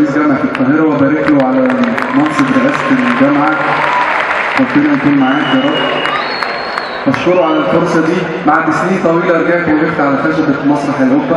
رئيس جامعة القاهرة وبارك له على منصب رئاسة الجامعة ربنا يكون معاك يا رب بشكره على الفرصة دي بعد سنين طويلة رجعت وقفت على خشبة مسرح الأوبرا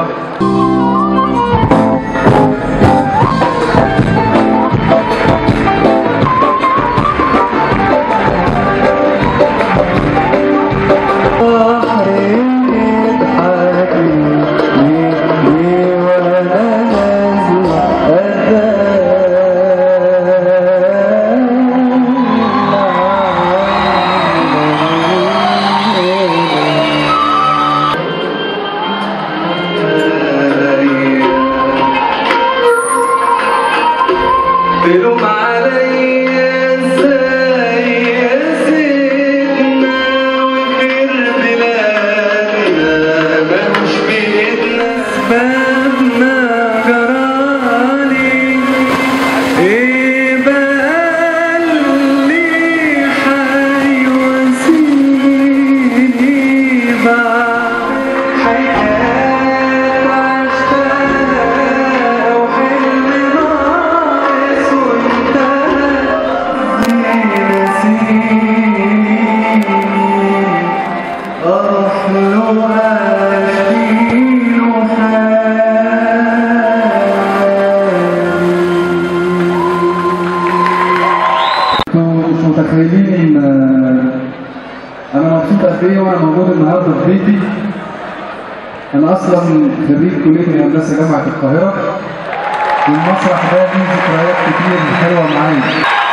تلوم عليا ازاي يا سيدنا وخير بلادنا ملوش بايدنا اسبابنا جرالي ايه بقى اللي حيواسيني بعد حياة عشتها وحلم ناقص وانتهى نسيني اروح له اشكيله انتوا مش متخيلين ان انا مبسوط قد ايه وانا موجود النهارده في بيتي انا اصلا خريج كليه الهندسه جامعه القاهره والمسرح ده ليه ذكريات كتير حلوه معايا